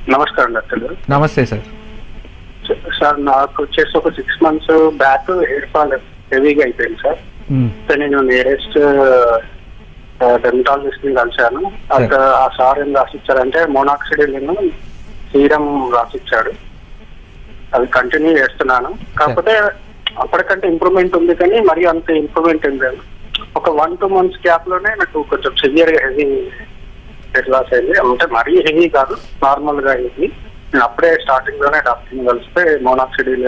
నమస్కారం డాక్టర్ గారు నమస్తే సార్ సార్ నాకు వచ్చేసి ఒక six months back hair fall హెవీగా అయిపోయింది సార్ మ్మ్. సో నేను నియరెస్ట్ డెర్మటాలజిస్ట్ ని కలిశాను అక్కడ ఆ సార్ ఏం రాసిచ్చారంటే మోనాక్సిడిల్ సీరం రాసిచ్చాడు అది కంటిన్యూ చేస్తున్నాను కాకపోతే అప్పటికంటే ఇంప్రూవ్మెంట్ ఉంది కానీ మరి అంత ఇంప్రూవ్మెంట్ ఏం లేదు ఒక వన్ టూ మంత్స్ గ్యాప్ లోనే నాకు కొంచెం సివియర్ గా హెవీ హెడ్ లాస్ అయింది అంటే మరీ హెవీ కాదు నార్మల్ గా హెవీ నేను అప్పుడే స్టార్టింగ్ లోనే డాక్టర్ కలిస్తే minoxidil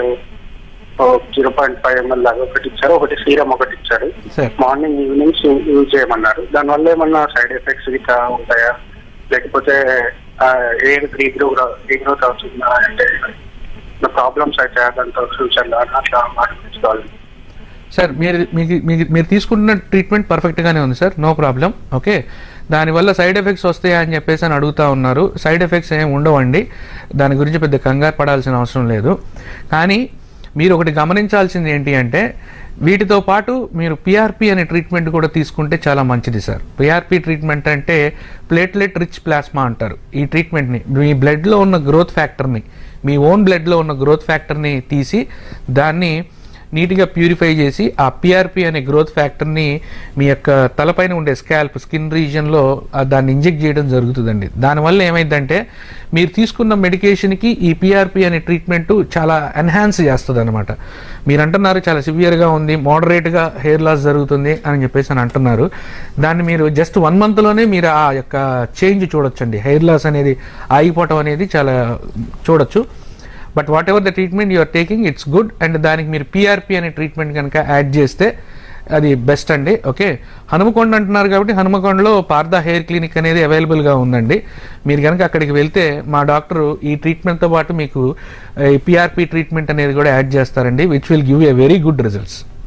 zero point five ML లాగా ఒకటి ఇచ్చారు ఒకటి సీరం ఒకటి ఇచ్చారు సార్ మార్నింగ్ ఈవినింగ్స్ యూజ్ చేయమన్నారు దానివల్ల ఏమన్నా సైడ్ ఎఫెక్ట్స్ ఇట్లా ఉంటాయా లేకపోతే ఎయిర్ రీగ్రోత్ రీగ్రోత్ అవుతుందా అంటే ప్రాబ్లమ్స్ అయితే దాంతో ఫ్యూచర్ లో అట్లా మాట్లాడుకోవాలి సార్ మీరు మీకు మీకు మీరు తీసుకుంటున్న ట్రీట్మెంట్ పర్ఫెక్ట్గానే ఉంది సార్ నో ప్రాబ్లం ఓకే దానివల్ల సైడ్ ఎఫెక్ట్స్ వస్తాయా అని చెప్పేసి అని అడుగుతా ఉన్నారు సైడ్ ఎఫెక్ట్స్ ఏమి ఉండవండి దాని గురించి పెద్ద కంగారు పడాల్సిన అవసరం లేదు కానీ మీరు ఒకటి గమనించాల్సింది ఏంటి అంటే వీటితో పాటు మీరు పిఆర్పి అనే ట్రీట్మెంట్ కూడా తీసుకుంటే చాలా మంచిది సార్ పిఆర్పి ట్రీట్మెంట్ అంటే ప్లేట్లెట్ రిచ్ ప్లాస్మా అంటారు ఈ ట్రీట్మెంట్ని మీ బ్లడ్లో ఉన్న గ్రోత్ ఫ్యాక్టర్ని మీ ఓన్ బ్లడ్లో ఉన్న గ్రోత్ ఫ్యాక్టర్ని తీసి దాన్ని నీట్గా ప్యూరిఫై చేసి ఆ పిఆర్పి అనే గ్రోత్ ఫ్యాక్టర్ని మీ యొక్క తలపైన ఉండే స్కాల్ప్ స్కిన్ రీజియన్లో దాన్ని ఇంజెక్ట్ చేయడం జరుగుతుందండి దానివల్ల ఏమైందంటే మీరు తీసుకున్న మెడికేషన్కి ఈ పిఆర్పి అనే ట్రీట్మెంట్ చాలా ఎన్హాన్స్ చేస్తుంది అనమాట మీరు అంటున్నారు చాలా సివియర్గా ఉంది మోడరేట్గా హెయిర్ లాస్ జరుగుతుంది అని చెప్పేసి అని అంటున్నారు దాన్ని మీరు జస్ట్ వన్ మంత్లోనే మీరు ఆ యొక్క చేంజ్ చూడొచ్చండి హెయిర్ లాస్ అనేది ఆగిపోవటం అనేది చాలా చూడొచ్చు but whatever the treatment you're taking it's good and దానికి మీరు పిఆర్పి అనే ట్రీట్మెంట్ కనుక యాడ్ చేస్తే అది బెస్ట్ అండి ఓకే హనుమకొండ అంటున్నారు కాబట్టి హనుమకొండలో పార్దా హెయిర్ క్లినిక్ అనేది అవైలబుల్గా ఉందండి మీరు కనుక అక్కడికి వెళ్తే మా డాక్టర్ ఈ ట్రీట్మెంట్తో పాటు మీకు పిఆర్పి ట్రీట్మెంట్ అనేది కూడా యాడ్ చేస్తారండి which will give a very good results